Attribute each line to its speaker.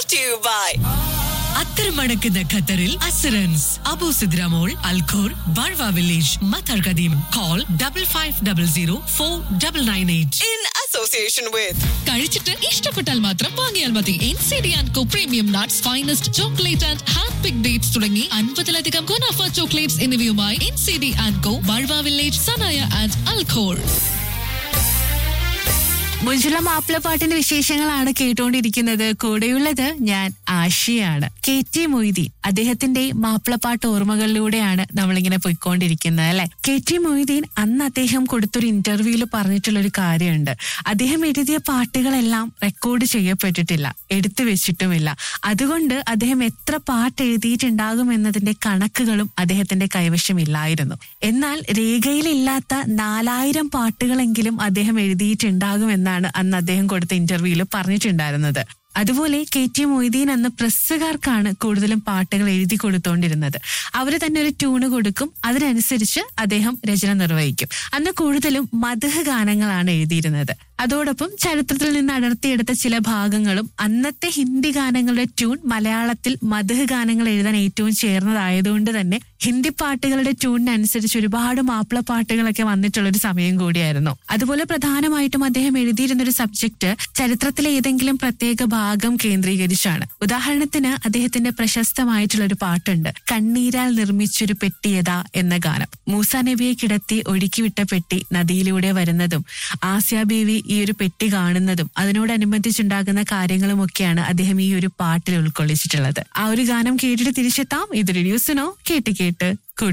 Speaker 1: brought to you by
Speaker 2: അത്തരമടക്കുന്ന ഖത്തറിൽ assurance Abu സിദ്രാമോൾ Al Khor Barwa village Matar Qadeem call double five double zero four double nine eight
Speaker 1: in association with
Speaker 3: കഴിച്ചിട്ട് ഇഷ്ടപ്പെട്ടാൽ മാത്രം വാങ്ങിയാൽ മതി N C D and co premium nuts finest chocolate and hand pick dates തുടങ്ങി അൻപതിലധികം ഗുണാഫ chocolates എന്നിവയുമായി N C D and co Barwa village Sanaiya and Al Khor
Speaker 4: മുഞ്ചുള്ള മാപ്പിളപ്പാട്ടിന്റെ വിശേഷങ്ങളാണ് കേട്ടുകൊണ്ടിരിക്കുന്നത് കൂടെയുള്ളത് ഞാൻ ആഷിയാണ് കെ ടി മൊയ്തീൻ അദ്ദേഹത്തിന്റെ മാപ്പിളപ്പാട്ട് ഓർമ്മകളിലൂടെയാണ് നമ്മളിങ്ങനെ പോയിക്കൊണ്ടിരിക്കുന്നത് അല്ലെ കെ ടി മൊയ്തീൻ അന്ന് അദ്ദേഹം കൊടുത്തൊരു ഇന്റർവ്യൂവിൽ പറഞ്ഞിട്ടുള്ള ഒരു കാര്യമുണ്ട് അദ്ദേഹം എഴുതിയ പാട്ടുകളെല്ലാം റെക്കോർഡ് ചെയ്യപ്പെട്ടിട്ടില്ല എടുത്തു വെച്ചിട്ടുമില്ല അതുകൊണ്ട് അദ്ദേഹം എത്ര പാട്ട് എഴുതിയിട്ടുണ്ടാകും എന്നതിന്റെ കണക്കുകളും അദ്ദേഹത്തിന്റെ കൈവശമില്ലായിരുന്നു എന്നാൽ രേഖയിലില്ലാത്ത നാലായിരം പാട്ടുകളെങ്കിലും അദ്ദേഹം എഴുതിയിട്ടുണ്ടാകുമെന്നാണ് അന്ന് അദ്ദേഹം കൊടുത്ത ഇന്റർവ്യൂവിൽ പറഞ്ഞിട്ടുണ്ടായിരുന്നത് അതുപോലെ കെ ടി മൊയ്തീൻ എന്ന പ്രസ്സുകാർക്കാണ് കൂടുതലും പാട്ടുകൾ എഴുതി കൊടുത്തോണ്ടിരുന്നത് അവര് തന്നെ ഒരു ട്യൂണ് കൊടുക്കും അതിനനുസരിച്ച് അദ്ദേഹം രചന നിർവഹിക്കും അന്ന് കൂടുതലും മധുഹ ഗാനങ്ങളാണ് എഴുതിയിരുന്നത് അതോടൊപ്പം ചരിത്രത്തിൽ നിന്ന് അടർത്തിയെടുത്ത ചില ഭാഗങ്ങളും അന്നത്തെ ഹിന്ദി ഗാനങ്ങളുടെ ട്യൂൺ മലയാളത്തിൽ മധുഹ ഗാനങ്ങൾ എഴുതാൻ ഏറ്റവും ചേർന്നതായതുകൊണ്ട് തന്നെ ഹിന്ദി പാട്ടുകളുടെ ട്യൂണിനനുസരിച്ച് ഒരുപാട് മാപ്പിള പാട്ടുകളൊക്കെ വന്നിട്ടുള്ള ഒരു സമയം കൂടിയായിരുന്നു അതുപോലെ പ്രധാനമായിട്ടും അദ്ദേഹം എഴുതിയിരുന്ന ഒരു സബ്ജക്ട് ചരിത്രത്തിലെ ഏതെങ്കിലും പ്രത്യേക ഭാഗം കേന്ദ്രീകരിച്ചാണ് ഉദാഹരണത്തിന് അദ്ദേഹത്തിന്റെ പ്രശസ്തമായിട്ടുള്ള ഒരു പാട്ടുണ്ട് കണ്ണീരാൽ നിർമ്മിച്ചൊരു പെട്ടിയത എന്ന ഗാനം മൂസ നബിയെ കിടത്തി ഒഴുക്കിവിട്ട പെട്ടി നദിയിലൂടെ വരുന്നതും ആസ്യ ബീവി ഈ ഒരു പെട്ടി കാണുന്നതും അതിനോടനുബന്ധിച്ചുണ്ടാകുന്ന കാര്യങ്ങളും ഒക്കെയാണ് അദ്ദേഹം ഈ ഒരു പാട്ടിൽ ഉൾക്കൊള്ളിച്ചിട്ടുള്ളത് ആ ഒരു ഗാനം കേട്ടിട്ട് തിരിച്ചെത്താം ഇതൊരു ന്യൂസിനോ കേട്ട് കേട്ട്